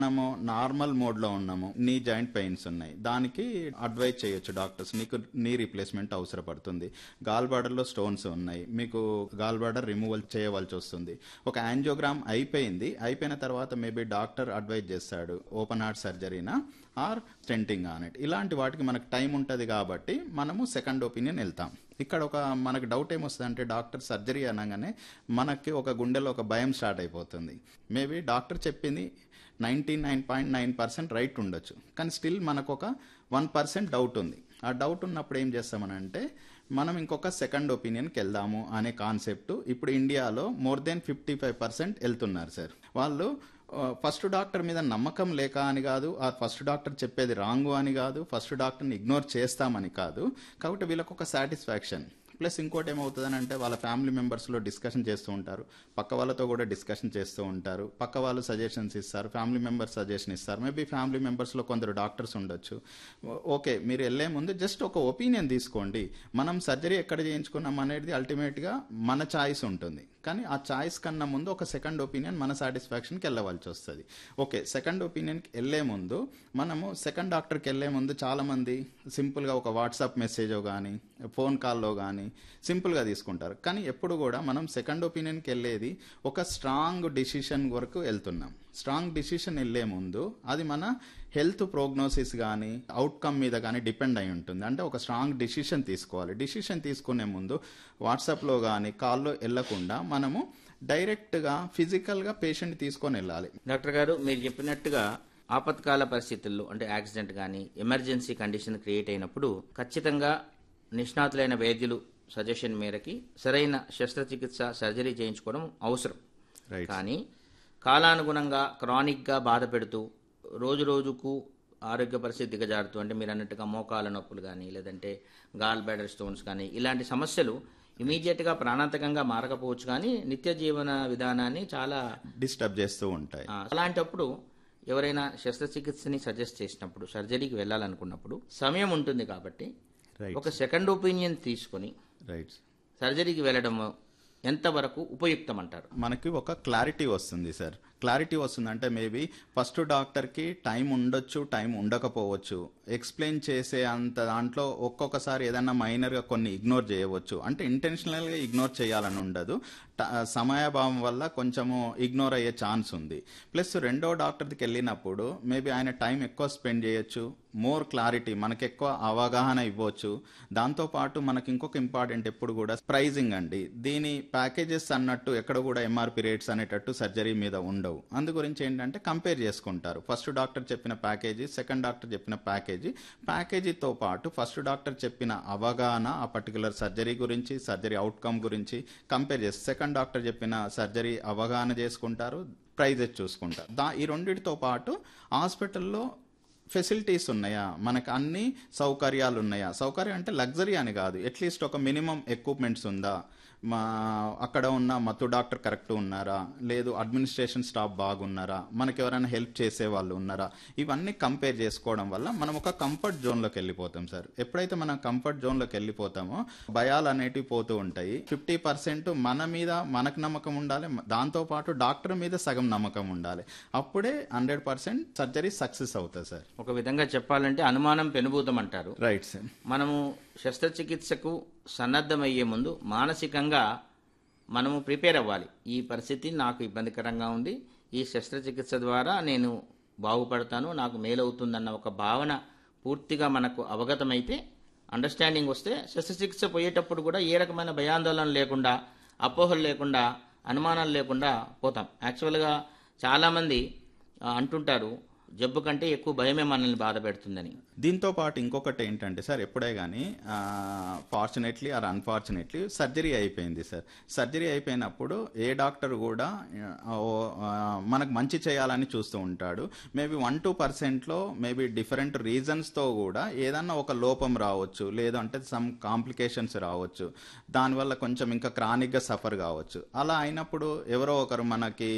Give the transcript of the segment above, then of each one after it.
మనము normal mode లో ఉన్నాము నీ జాయింట్ పెయిన్స్ ఉన్నాయి దానికి అడ్వైజ్ చేయొచ్చు డాక్టర్స్ నీకు నీ రీప్లేస్మెంట్ అవసరపడుతుంది గాల్ బార్డర్ లో స్టోన్స్ ఉన్నాయి మీకు గాల్ బార్డర్ రిమూవల్ చేయవలసి వస్తుంది ఒక యాంజియోగ్రామ్ అయిపోయింది అయిపోయిన తర్వాత మేబీ డాక్టర్ అడ్వైజ్ చేస్తాడు ఓపెన్ హార్ట్ సర్జరీనా ఆర్ స్టెంటింగ్ ఆన్ ఇట్ ఇలాంటి వాటికి మనకు టైం ఉంటుంది కాబట్టి మనము సెకండ్ ఒపీనియన్ వెళ్తాం ఇక్కడ ఒక మనకు డౌట్ ఏమొస్తుంది అంటే డాక్టర్ సర్జరీ అనగానే మనకి ఒక గుండెలో ఒక భయం స్టార్ట్ అయిపోతుంది మేబీ డాక్టర్ చెప్పింది ninety nine point nine percent right ఉండొచ్చు కానీ స్టిల్ మనకు ఒక వన్ పర్సెంట్ డౌట్ ఉంది ఆ డౌట్ ఉన్నప్పుడు ఏం చేస్తామనంటే మనం ఇంకొక సెకండ్ ఒపీనియన్కి వెళ్దాము అనే కాన్సెప్ట్ ఇప్పుడు ఇండియాలో more than fifty five percent వెళ్తున్నారు సార్ వాళ్ళు ఫస్ట్ డాక్టర్ మీద నమ్మకం లేక అని కాదు ఆ ఫస్ట్ డాక్టర్ చెప్పేది రాంగు అని కాదు ఫస్ట్ డాక్టర్ని ఇగ్నోర్ చేస్తామని కాదు కాబట్టి వీళ్ళకు ఒక సాటిస్ఫాక్షన్ ప్లస్ ఇంకోటి ఏమవుతుందని అంటే వాళ్ళ ఫ్యామిలీ మెంబర్స్లో డిస్కషన్ చేస్తూ ఉంటారు పక్క వాళ్ళతో కూడా డిస్కషన్ చేస్తూ ఉంటారు పక్క వాళ్ళు సజెషన్స్ ఇస్తారు ఫ్యామిలీ మెంబర్స్ సజెషన్ ఇస్తారు మేబీ ఫ్యామిలీ మెంబర్స్లో కొందరు డాక్టర్స్ ఉండొచ్చు ఓకే మీరు వెళ్ళే ముందు జస్ట్ ఒక ఒపీనియన్ తీసుకోండి మనం సర్జరీ ఎక్కడ చేయించుకున్నాం అనేది అల్టిమేట్గా మన చాయిస్ ఉంటుంది కానీ ఆ చాయిస్ కన్నా ముందు ఒక సెకండ్ ఒపీనియన్ మన సాటిస్ఫాక్షన్కి వెళ్ళవలసి వస్తుంది ఓకే సెకండ్ ఒపీనియన్కి వెళ్ళే ముందు మనము సెకండ్ డాక్టర్కి వెళ్ళే ముందు చాలామంది సింపుల్గా ఒక వాట్సాప్ మెసేజో కానీ ఫోన్ కాల్లో కానీ సింపుల్గా తీసుకుంటారు కానీ ఎప్పుడు కూడా మనం సెకండ్ ఒపీనియన్కి వెళ్ళేది ఒక స్ట్రాంగ్ డిసిషన్ వరకు వెళ్తున్నాం స్ట్రాంగ్ డిసిషన్ వెళ్ళే ముందు అది మన హెల్త్ ప్రోగ్నోసిస్ కానీ అవుట్కమ్ మీద కానీ డిపెండ్ అయి ఉంటుంది అంటే ఒక స్ట్రాంగ్ డిసిషన్ తీసుకోవాలి డిసిషన్ తీసుకునే ముందు వాట్సాప్లో కానీ కాల్లో వెళ్ళకుండా మనము డైరెక్ట్గా ఫిజికల్గా పేషెంట్ తీసుకొని వెళ్ళాలి డాక్టర్ గారు మీరు చెప్పినట్టుగా ఆపత్కాల పరిస్థితుల్లో అంటే యాక్సిడెంట్ కానీ ఎమర్జెన్సీ కండిషన్ క్రియేట్ అయినప్పుడు ఖచ్చితంగా నిష్ణాతులైన వైద్యులు సజెషన్ మేరకి సరైన శస్త్రచికిత్స సర్జరీ చేయించుకోవడం అవసరం రైట్ కానీ కాలానుగుణంగా క్రానిక్గా బాధ పెడుతూ రోజు రోజుకు ఆరోగ్య పరిస్థితి దిగజారుతూ అంటే మీరు అన్నట్టుగా మోకాల నొప్పులు కానీ లేదంటే గాల్ బ్యాడర్ స్టోన్స్ కానీ ఇలాంటి సమస్యలు ఇమీడియట్గా ప్రాణాంతకంగా మారకపోవచ్చు కానీ నిత్య జీవన విధానాన్ని చాలా డిస్టర్బ్ చేస్తూ ఉంటాయి ఆ, అలాంటప్పుడు ఎవరైనా శస్త్రచికిత్సని సజెస్ట్ చేసినప్పుడు సర్జరీకి వెళ్ళాలనుకున్నప్పుడు సమయం ఉంటుంది కాబట్టి రైట్ ఒక సెకండ్ ఒపీనియన్ తీసుకొని రైట్ సర్జరీకి వెళ్ళడం ఎంతవరకు ఉపయుక్తం అంటారు మనకి ఒక క్లారిటీ వస్తుంది సార్ క్లారిటీ వస్తుందంటే మేబీ ఫస్ట్ డాక్టర్కి టైం ఉండొచ్చు టైం ఉండకపోవచ్చు ఎక్స్ప్లెయిన్ చేసే అంత దాంట్లో ఒక్కొక్కసారి ఏదైనా మైనర్గా కొన్ని ఇగ్నోర్ చేయవచ్చు అంటే ఇంటెన్షనల్గా ఇగ్నోర్ చేయాలని ఉండదు ట- సమయాభావం వల్ల కొంచెము ఇగ్నోర్ అయ్యే ఛాన్స్ ఉంది ప్లస్ రెండో డాక్టర్కి వెళ్ళినప్పుడు మేబీ ఆయన టైం ఎక్కువ స్పెండ్ చేయొచ్చు మోర్ క్లారిటీ మనకి ఎక్కువ అవగాహన ఇవ్వచ్చు దాంతోపాటు మనకి ఇంకొక ఇంపార్టెంట్ ఎప్పుడు కూడా ప్రైజింగ్ అండి దీని ప్యాకేజెస్ అన్నట్టు ఎక్కడ కూడా ఎంఆర్పి రేట్స్ అనేటట్టు సర్జరీ మీద ఉండవు అందు గురించి ఏంటంటే కంపేర్ చేసుకుంటారు ఫస్ట్ డాక్టర్ చెప్పిన ప్యాకేజీ సెకండ్ డాక్టర్ చెప్పిన ప్యాకేజీ ప్యాకేజీతో పాటు ఫస్ట్ డాక్టర్ చెప్పిన అవగాహన ఆ పర్టికులర్ సర్జరీ గురించి సర్జరీ అవుట్కమ్ గురించి కంపేర్ చేసి సెకండ్ డాక్టర్ చెప్పిన సర్జరీ అవగాహన చేసుకుంటారు ప్రైజెస్ చూసుకుంటారు దా ఈ రెండిటితో పాటు హాస్పిటల్లో ఫెసిలిటీస్ ఉన్నాయా మనకు అన్ని సౌకర్యాలు ఉన్నాయా సౌకర్యం అంటే లగ్జరీ అని కాదు అట్లీస్ట్ ఒక మినిమం ఎక్విప్మెంట్స్ ఉందా మా అక్కడ ఉన్న మత్తు డాక్టర్ కరెక్ట్ ఉన్నారా లేదు అడ్మినిస్ట్రేషన్ స్టాఫ్ బాగున్నారా మనకి ఎవరైనా హెల్ప్ చేసే వాళ్ళు ఉన్నారా ఇవన్నీ కంపేర్ చేసుకోవడం వల్ల మనం ఒక కంఫర్ట్ జోన్లోకి వెళ్ళిపోతాం సార్ ఎప్పుడైతే మనం కంఫర్ట్ జోన్లోకి వెళ్ళిపోతామో భయాలు అనేటివి పోతూ ఉంటాయి ఫిఫ్టీ పర్సెంట్ మన మీద మనకు నమ్మకం ఉండాలి దాంతోపాటు డాక్టర్ మీద సగం నమ్మకం ఉండాలి అప్పుడే హండ్రెడ్ పర్సెంట్ సర్జరీ సక్సెస్ అవుతుంది సార్ ఒక విధంగా చెప్పాలంటే అనుమానం పెనుభూతం అంటారు రైట్ సార్ మనము శస్త్రచికిత్సకు సన్నద్ధమయ్యే ముందు మానసికంగా మనము ప్రిపేర్ అవ్వాలి ఈ పరిస్థితి నాకు ఇబ్బందికరంగా ఉంది ఈ శస్త్రచికిత్స ద్వారా నేను బాగుపడతాను నాకు మేలవుతుందన్న ఒక భావన పూర్తిగా మనకు అవగతమైతే అండర్స్టాండింగ్ వస్తే శస్త్రచికిత్స పోయేటప్పుడు కూడా ఏ రకమైన భయాందోళన లేకుండా అపోహలు లేకుండా అనుమానాలు లేకుండా పోతాం యాక్చువల్గా చాలామంది ఆ, అంటుంటారు జబ్బు కంటే ఎక్కువ భయమే మనల్ని బాధ పెడుతుందని దీంతో పాటు ఇంకొకటి ఏంటంటే సార్ ఎప్పుడే కానీ ఫార్చునేట్లీ ఆర్ అన్ఫార్చునేట్లీ సర్జరీ అయిపోయింది సార్ సర్జరీ అయిపోయినప్పుడు ఏ డాక్టర్ కూడా ఆ, ఓ, ఆ, మనకు మంచి చేయాలని చూస్తూ ఉంటాడు మేబీ వన్ టూ పర్సెంట్లో మేబీ డిఫరెంట్ రీజన్స్తో కూడా ఏదన్నా ఒక లోపం రావచ్చు లేదంటే సమ్ కాంప్లికేషన్స్ రావచ్చు దానివల్ల కొంచెం ఇంకా క్రానిక్గా సఫర్ కావచ్చు అలా అయినప్పుడు ఎవరో ఒకరు మనకి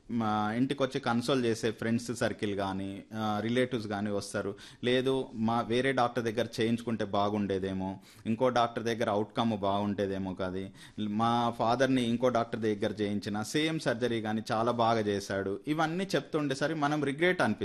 మా ఇంటికి వచ్చి కన్సోల్ చేసే ఫ్రెండ్స్ సర్కిల్ కానీ రిలేటివ్స్ కానీ వస్తారు లేదు మా వేరే డాక్టర్ దగ్గర చేయించుకుంటే బాగుండేదేమో ఇంకో డాక్టర్ దగ్గర అవుట్కమ్ బాగుండేదేమో కాదు మా ఫాదర్ని ఇంకో డాక్టర్ దగ్గర చేయించిన సేమ్ సర్జరీ కానీ చాలా బాగా చేశాడు ఇవన్నీ చెప్తుండేసరికి మనం రిగ్రెట్ అనిపిస్తుంది